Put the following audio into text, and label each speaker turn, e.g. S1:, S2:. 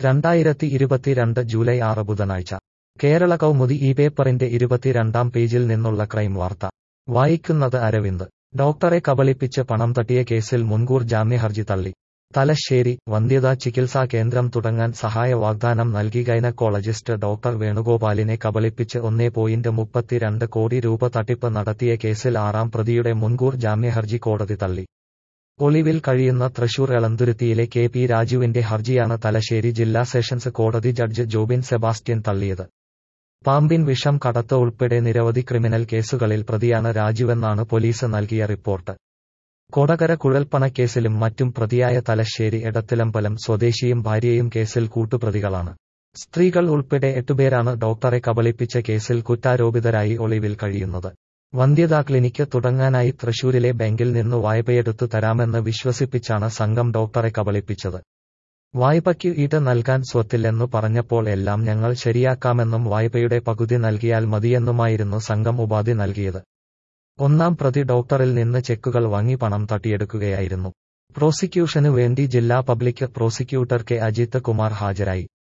S1: രണ്ടായിരത്തി ഇരുപത്തിരണ്ട് ജൂലൈ ആറ് ബുധനാഴ്ച കേരള കൗമുദി ഈ പേപ്പറിന്റെ ഇരുപത്തിരണ്ടാം പേജിൽ നിന്നുള്ള ക്രൈം വാർത്ത വായിക്കുന്നത് അരവിന്ദ് ഡോക്ടറെ കബളിപ്പിച്ച് പണം തട്ടിയ കേസിൽ മുൻകൂർ ജാമ്യഹർജി തള്ളി തലശ്ശേരി വന്ധ്യതാ ചികിത്സാ കേന്ദ്രം തുടങ്ങാൻ സഹായ വാഗ്ദാനം നൽകി ഗൈനക്കോളജിസ്റ്റ് ഡോക്ടർ വേണുഗോപാലിനെ കബളിപ്പിച്ച് ഒന്നേ പോയിന്റ് മുപ്പത്തിരണ്ട് കോടി രൂപ തട്ടിപ്പ് നടത്തിയ കേസിൽ ആറാം പ്രതിയുടെ മുൻകൂർ ജാമ്യഹർജി കോടതി തള്ളി ഒളിവിൽ കഴിയുന്ന തൃശൂർ എളന്തുരുത്തിയിലെ കെ പി രാജുവിന്റെ ഹർജിയാണ് തലശ്ശേരി ജില്ലാ സെഷൻസ് കോടതി ജഡ്ജ് ജോബിൻ സെബാസ്റ്റ്യൻ തള്ളിയത് പാമ്പിൻ വിഷം കടത്ത് ഉൾപ്പെടെ നിരവധി ക്രിമിനൽ കേസുകളിൽ പ്രതിയാണ് രാജുവെന്നാണ് പോലീസ് നൽകിയ റിപ്പോർട്ട് കൊടകര കുഴൽപ്പണക്കേസിലും മറ്റും പ്രതിയായ തലശ്ശേരി എടത്തിലമ്പലം സ്വദേശിയും ഭാര്യയും കേസിൽ കൂട്ടുപ്രതികളാണ് സ്ത്രീകൾ ഉൾപ്പെടെ എട്ടുപേരാണ് ഡോക്ടറെ കബളിപ്പിച്ച കേസിൽ കുറ്റാരോപിതരായി ഒളിവിൽ കഴിയുന്നത് വന്ധ്യതാ ക്ലിനിക്ക് തുടങ്ങാനായി തൃശൂരിലെ ബാങ്കിൽ നിന്ന് വായ്പയെടുത്തു തരാമെന്ന് വിശ്വസിപ്പിച്ചാണ് സംഘം ഡോക്ടറെ കബളിപ്പിച്ചത് വായ്പയ്ക്ക് ഈട് നൽകാൻ സ്വത്തില്ലെന്നു പറഞ്ഞപ്പോൾ എല്ലാം ഞങ്ങൾ ശരിയാക്കാമെന്നും വായ്പയുടെ പകുതി നൽകിയാൽ മതിയെന്നുമായിരുന്നു സംഘം ഉപാധി നൽകിയത് ഒന്നാം പ്രതി ഡോക്ടറിൽ നിന്ന് ചെക്കുകൾ വാങ്ങി പണം തട്ടിയെടുക്കുകയായിരുന്നു പ്രോസിക്യൂഷനു വേണ്ടി ജില്ലാ public prosecutor K Ajith Kumar ഹാജരായി